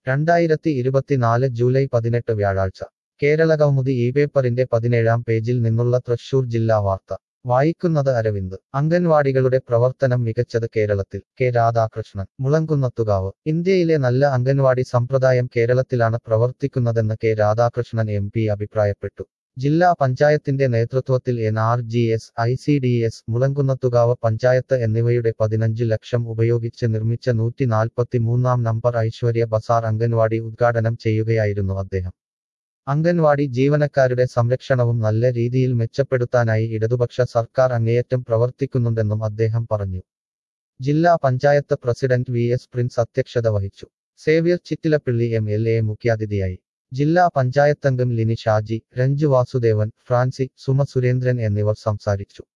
രണ്ടായിരത്തി ഇരുപത്തിനാല് ജൂലൈ പതിനെട്ട് വ്യാഴാഴ്ച കേരളകൗമുദി ഈ പേപ്പറിന്റെ പതിനേഴാം പേജിൽ നിന്നുള്ള തൃശൂർ ജില്ലാ വാർത്ത വായിക്കുന്നത് അരവിന്ദ് അംഗൻവാടികളുടെ പ്രവർത്തനം മികച്ചത് കേരളത്തിൽ കെ രാധാകൃഷ്ണൻ മുളങ്കുന്നത്തുകാവ് ഇന്ത്യയിലെ നല്ല അംഗൻവാടി സമ്പ്രദായം കേരളത്തിലാണ് പ്രവർത്തിക്കുന്നതെന്ന് കെ രാധാകൃഷ്ണൻ എം പി അഭിപ്രായപ്പെട്ടു ജില്ലാ പഞ്ചായത്തിന്റെ നേതൃത്വത്തിൽ N R G S I C D S Mulankunnathukavu panchayat എന്നിവയുടെ പതിനഞ്ച് ലക്ഷം ഉപയോഗിച്ച് നിർമ്മിച്ച നൂറ്റി നാൽപ്പത്തി മൂന്നാം നമ്പർ ഐശ്വര്യ ബസാർ അംഗൻവാടി ഉദ്ഘാടനം ചെയ്യുകയായിരുന്നു അദ്ദേഹം അംഗൻവാടി ജീവനക്കാരുടെ സംരക്ഷണവും നല്ല രീതിയിൽ മെച്ചപ്പെടുത്താനായി ഇടതുപക്ഷ സർക്കാർ അങ്ങേയറ്റം പ്രവർത്തിക്കുന്നുണ്ടെന്നും അദ്ദേഹം പറഞ്ഞു ജില്ലാ panchayat president V S Prince അധ്യക്ഷത വഹിച്ചു Xavier Chittilappilly M L A മുഖ്യാതിഥിയായി ജില്ലാ പഞ്ചായത്തംഗം ലിനി ഷാജി രഞ്ജു വാസുദേവൻ ഫ്രാൻസി സുമ സുരേന്ദ്രൻ എന്നിവർ സംസാരിച്ചു